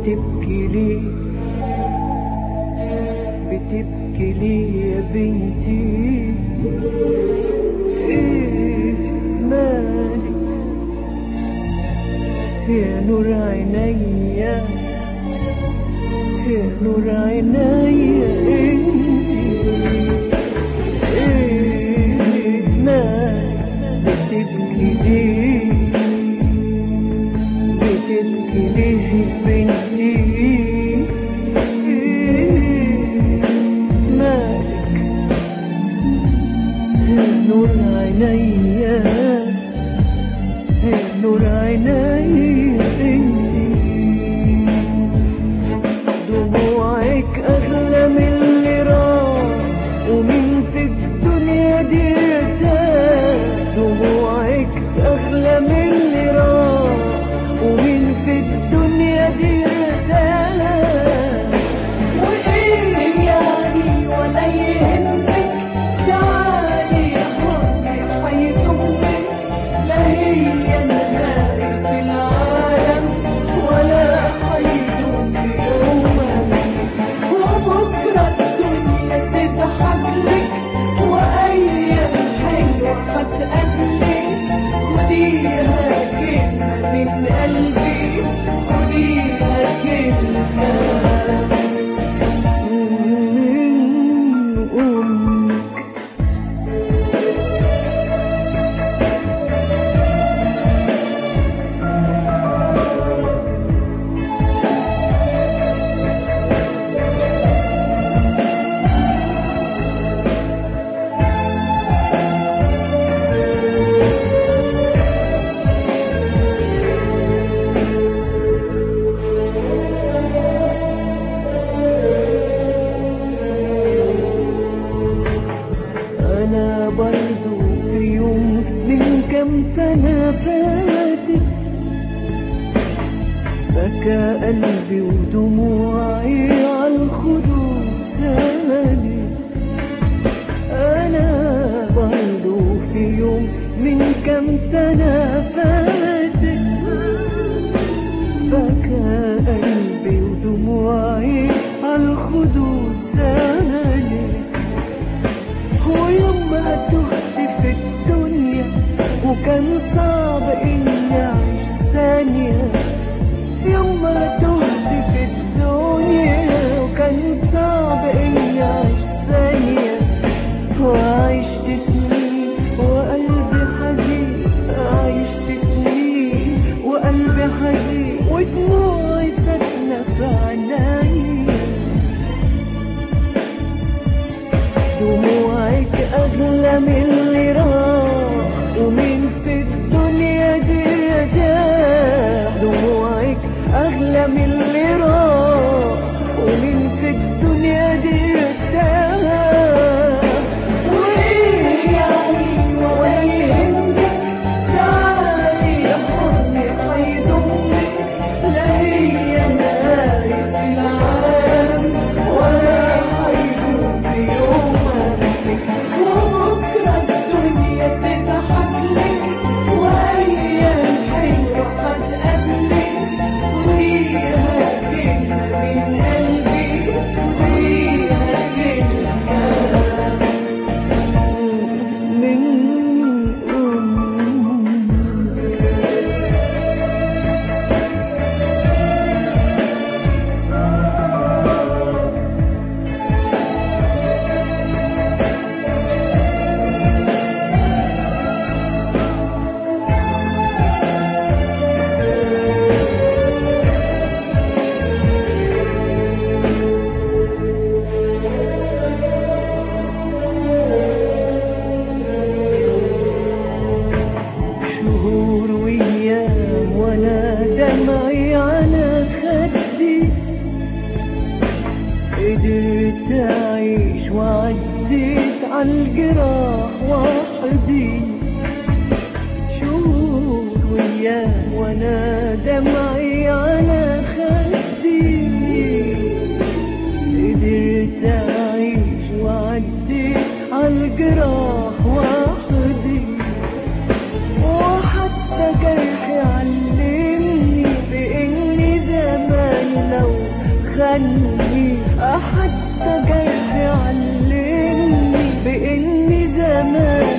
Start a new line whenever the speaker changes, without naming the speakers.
بتبكي ليه بتبكي ليه يا بنتي ايه مالك يا نور عينيا يا نور عينيا انتي ايه مالك بتبكي ليه بتبكي ليه بنتي إيه مالك يا نور عينيا يا نور عينيا انتي دموعك اغلى من اللي راح ومين في الدنيا دي ارتاح دموعك اغلى من اللي راح ومين في الدنيا دي ارتاح وايه يعني ولا يهمك تعالي يا حبي حيضمك لا هي نهاية العالم ولا حيضم يومك وبكرة الدنيا تضحك لك وأيام حلوة هتقابلك خديها كلمة من قلبي خديها كلمة من أمك أنا برضو في يوم من كم سنة فاتت بكى قلبي ودموعي عالخدود سالت أنا برضو في يوم من كم سنة فاتت بكى قلبي ودموعي عالخدود سالت ويوم تهت في الدنيا وكان صعب اني اعيش ثانية يوم تهت في الدنيا وكان صعب اني اعيش ثانية وعشت سنين وقلبي حزين عشت سنين وقلبي حزين ودموعي ساكنة في عينيا دموعك أغلى من اللي راح ومين في الدنيا دي ارتاح دموعك أغلى من اللي راح ومين في الدنيا دي ارتاح وإيه يعني ولا يهمك تعالي يا حضني حيضمك لا هي نهاية العالم ولا حيكون في يومك وبكرة الدنيا تضحك لك وأيام حلوة هتقابلك خديها كلمة من قلبي خديها كلمة من أمك شهور وايام وانا دمعي على خدي قدرت اعيش وعديت عالجراح وحدي شهور وايام وانا دمعي على خدي قدرت اعيش وعديت عالجراح وحدي وحتى جرحي علمني بإني زمان لو خلني حتى جرحي علمني بإني زمان